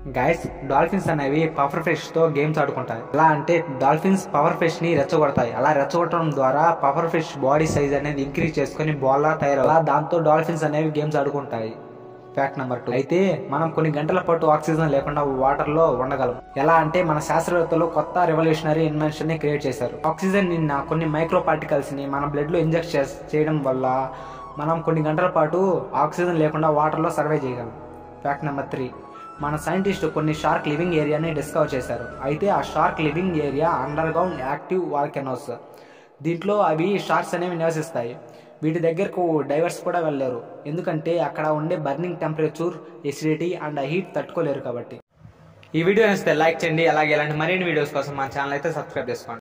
guys dolphins అనేవి power fish తో games ఆడుకుంటాయి ఎలా అంటే డాల్ఫిన్స్ పవర్ ఫిష్ ని రెచ్చగొడతాయి అలా రెచ్చగొట్టడం ద్వారా పవర్ ఫిష్ బాడీ సైజ్ అనేది ఇంక్రీజ్ చేసుకుని బాల్ లా తయారు అలా దాంతో డాల్ఫిన్స్ అనేవి గేమ్స్ ఆడుకుంటాయి ఫ్యాక్ట్ నెంబర్ టూ అయితే మనం కొన్ని గంటల పాటు ఆక్సిజన్ లేకుండా వాటర్ లో ఉండగలం ఎలా అంటే మన శాస్త్రవేత్తలు కొత్త రెవల్యూషనరీ ఇన్వెన్షన్ ని క్రియేట్ చేశారు ఆక్సిజన్ నిన్న కొన్ని మైక్రో పార్టికల్స్ ని మన బ్లడ్ లో ఇంజెక్ట్ చేయడం వల్ల మనం కొన్ని గంటల పాటు ఆక్సిజన్ లేకుండా వాటర్ లో సర్వే చేయగలం ఫ్యాక్ట్ నెంబర్ త్రీ మన సైంటిస్ట్ కొన్ని షార్క్ లివింగ్ ఏరియాని డిస్కవర్ చేశారు అయితే ఆ shark living area under ground active volcanoes దీంట్లో అవి షార్క్స్ అనేవి నివసిస్తాయి వీటి దగ్గరకు డైవర్స్ కూడా వెళ్ళలేరు ఎందుకంటే అక్కడ ఉండే burning temperature acidity and heat తట్టుకోలేరు కాబట్టి ఈ వీడియో నచ్చితే లైక్ చేయండి అలాగే ఇలాంటి మరిన్ని వీడియోస్ కోసం మా ఛానల్ అయితే సబ్స్క్రైబ్ చేసుకోండి